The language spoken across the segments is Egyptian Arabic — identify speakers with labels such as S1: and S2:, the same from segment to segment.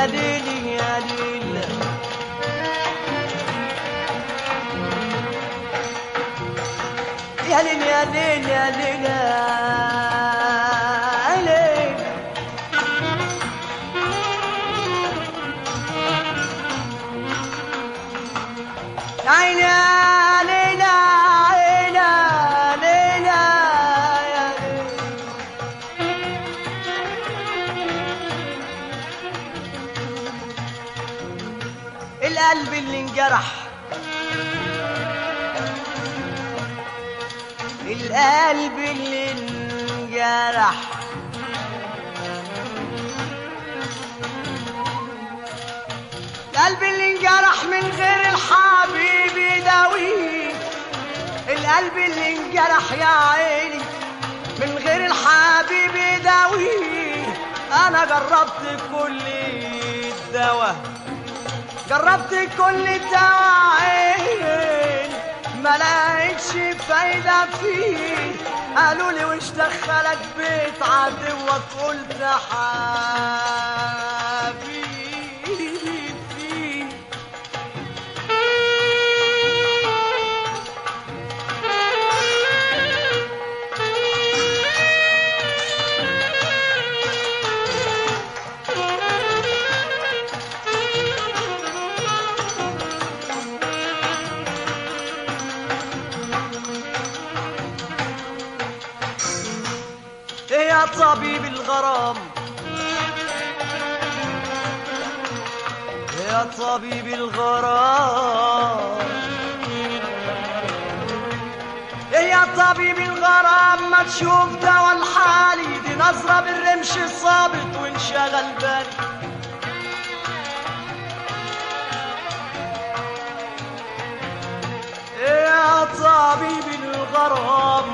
S1: يا ليلي يا ليلي يا ليل يا ليل يا ليل يا ليل يا عيني يا ليل يا ليل يا ليل يا ليل القلب اللي انجرح القلب اللي انجرح القلب اللي انجرح من غير الحبيب يداويه القلب اللي انجرح يا عيني من غير الحبيب يداويه انا جربت كل الدواء جربت كل الدواعين ما لقيتش فايدة فيه قالوا لي وش دخلك بيت عدوك قلت حبيبي فيه إيه يا طبيب الغرام يا طبيب الغرام إيه يا طبيب الغرام ما تشوف دوا الحالي دي نظرة بالرمش الصابت وانشغل بالي إيه يا طبيب الغرام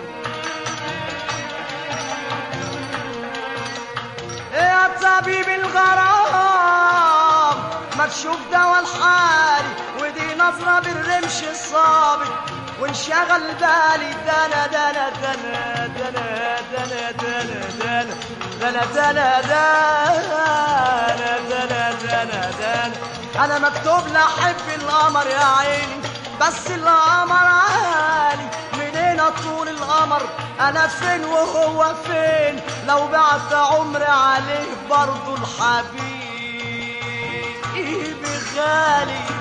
S1: يا طبيب الغرام ما تشوف دوا الحالي ودي نظرة بالرمش الصابت وانشغل بالي دنا دنا دنا دنا دنا دنا دنا دنا دنا دنا دنا دنا دنا انا مكتوب لحب القمر يا عيني بس القمر عالي منين طول القمر انا فين وهو فين لو بعت عمري عليه برضو الحبيب غالي